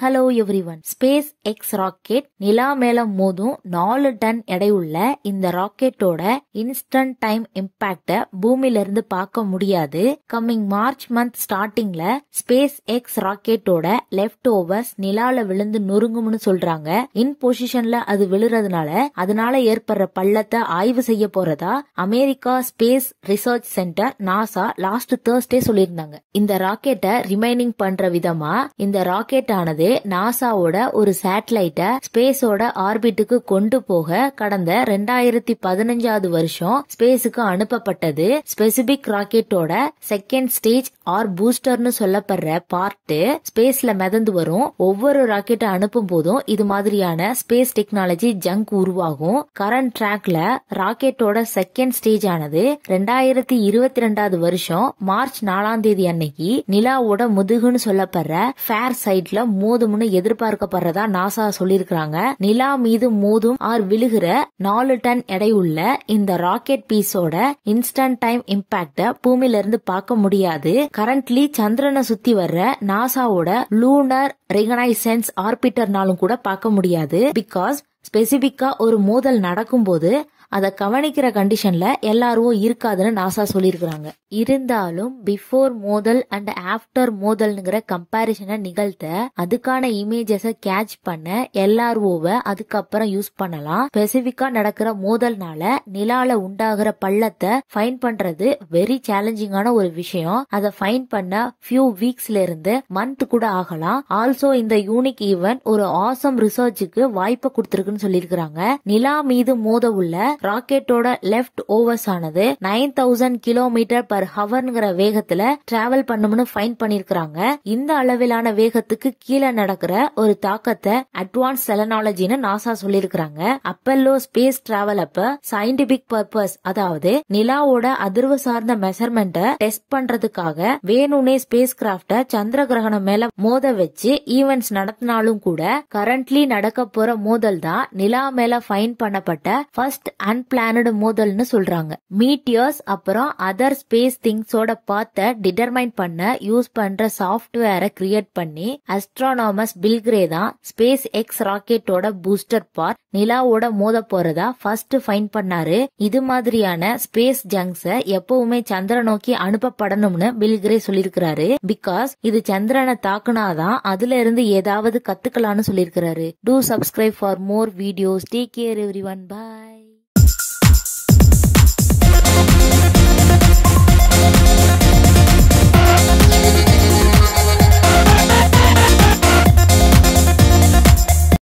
hello everyone SpaceX rocket நிலா மேல மோதும் நாலு டன் எடையுள்ள இந்த ராக்கெட்டோட இன்ஸ்டன்ட் டைம் இம்பாக்ட பூமியில இருந்து பார்க்க முடியாது கம்மிங் மார்ச் மந்த் ஸ்டார்டிங்ல ஸ்பேஸ் எக்ஸ் ராக்கெட்டோட லெஃப்ட் ஓவர்ஸ் நிலால விழுந்து நொறுங்கும்னு சொல்றாங்க இன் பொசிஷன்ல அது விழுறதுனால அதனால ஏற்படுற பள்ளத்தை ஆய்வு செய்ய போறதா America space research center NASA last Thursday சொல்லியிருந்தாங்க இந்த ராக்கெட்டை ரிமைனிங் பண்ற விதமா இந்த ராக்கெட் ஆனது நாசாவோட ஒரு சேட்டலைட்ட ஸ்பேஸோட ஆர்பிட்டுக்கு கொண்டு போக கடந்த ரெண்டாயிரத்தி பதினஞ்சாவது வருஷம் ஸ்பேஸுக்கு அனுப்பப்பட்டது ஸ்பெசிபிக் ராக்கெட்டோட செகண்ட் ஸ்டேஜ் ஆர் பூஸ்டர்னு சொல்லப்படுற பார்ட் ஸ்பேஸ்ல மிதந்து வரும் ஒவ்வொரு ராக்கெட்டை அனுப்பும் போதும் இது மாதிரியான ஸ்பேஸ் டெக்னாலஜி ஜங்க் உருவாகும் கரண்ட் ட்ராக்ல ராக்கெட்டோட செகண்ட் ஸ்டேஜ் ஆனது ரெண்டாயிரத்தி இருபத்தி ரெண்டாவது வருஷம் மார்ச் நாலாம் தேதி அன்னைக்கு நிலாவோட முதுகுன்னு சொல்லப்படுற ஃபேர் சைட்ல மோதும்னு எதிர்பார்க்கப்படுறதா நாசா சொல்லிருக்காங்க நிலா மீது மோதும் ஆர் விழுகிற நாலு டன் எடையுள்ள இந்த ராக்கெட் பீஸோட இன்ஸ்டன்ட் டைம் இம்பாக்ட பூமியில இருந்து பார்க்க முடியாது கரண்ட்லி சந்திரனை சுத்தி வர்ற நாசாவோட லூனர் ரெகனைசன்ஸ் ஆர்பிட்டர்னாலும் கூட பார்க்க முடியாது பிகாஸ் ஸ்பெசிபிக்கா ஒரு மோதல் நடக்கும்போது அதை கவனிக்கிற கண்டிஷன்ல எல்லாரும் இருக்காதுன்னு நாசா சொல்லியிருக்கிறாங்க இருந்தாலும் பிஃபோர் மோதல் அண்ட் ஆஃப்டர் மோதல்ங்கிற கம்பாரிசனை நிகழ்த்த அதுக்கான இமேஜஸ கேட்ச் பண்ண எல்லாருவோவ அதுக்கப்புறம் யூஸ் பண்ணலாம் ஸ்பெசிபிக்கா நடக்கிற மோதல்னால நிலால உண்டாகிற பள்ளத்தை ஃபைன் பண்றது வெரி சேலஞ்சிங்கான ஒரு விஷயம் அதை ஃபைன் பண்ண ஃபியூ வீக்ஸ்ல இருந்து மந்த் கூட ஆகலாம் ஆல்சோ இந்த யூனிக் ஈவென்ட் ஒரு ஆசம் ரிசர்ச்சுக்கு வாய்ப்பை கொடுத்திருக்குன்னு சொல்லியிருக்கிறாங்க நிலா மீது மோத உள்ள ராக்கெட்டோட லெஃப்ட் ஓவர்ஸ் ஆனது நைன் தௌசண்ட் கிலோமீட்டர் பர் ஹவர்ங்கிற வேகத்துல டிராவல் பண்ணும்னு ஃபைன் பண்ணிருக்காங்க இந்த அளவிலான வேகத்துக்கு கீழே நடக்கிற ஒரு தாக்கத்தை அட்வான்ஸ் செலனாலஜின்னு நாசா சொல்லிருக்காங்க அப்பல்லோ ஸ்பேஸ் டிராவல் அப்ப சயின்டிபிக் பர்பஸ் அதாவது நிலாவோட அதிர்வு சார்ந்த மெஷர்மெண்ட்டை டெஸ்ட் பண்றதுக்காக வேணுனே ஸ்பேஸ் கிராப்ட சந்திர கிரகணம் மேல மோத வச்சு ஈவெண்ட்ஸ் நடத்தினாலும் கூட கரண்ட்லி நடக்க போற மோதல் தான் நிலா மேல ஃபைன் பண்ணப்பட்ட ஃபர்ஸ்ட் அன்பிளானடு மோதல்னு சொல்றாங்க மீட்டியர்ஸ் அப்புறம் அதர் ஸ்பேஸ் திங்ஸோட பாத்த டிட்டர்மைன் பண்ண யூஸ் பண்ற சாஃப்ட்வேரை கிரியேட் பண்ணி அஸ்ட்ரானாமஸ் பில்கிரே தான் ஸ்பேஸ் எக்ஸ் ராக்கெட்டோட பூஸ்டர் பார்ட் நிலாவோட மோத போறதா ஃபர்ஸ்ட் ஃபைன் பண்ணாரு இது மாதிரியான ஸ்பேஸ் ஜங்ஸ எப்பவுமே சந்திர நோக்கி அனுப்பப்படணும்னு பில்கிரே சொல்லிருக்கிறாரு பிகாஸ் இது சந்திரனை தாக்குனாதான் அதுல இருந்து ஏதாவது கத்துக்கலாம்னு சொல்லிருக்கிறாரு do subscribe for more videos take care everyone bye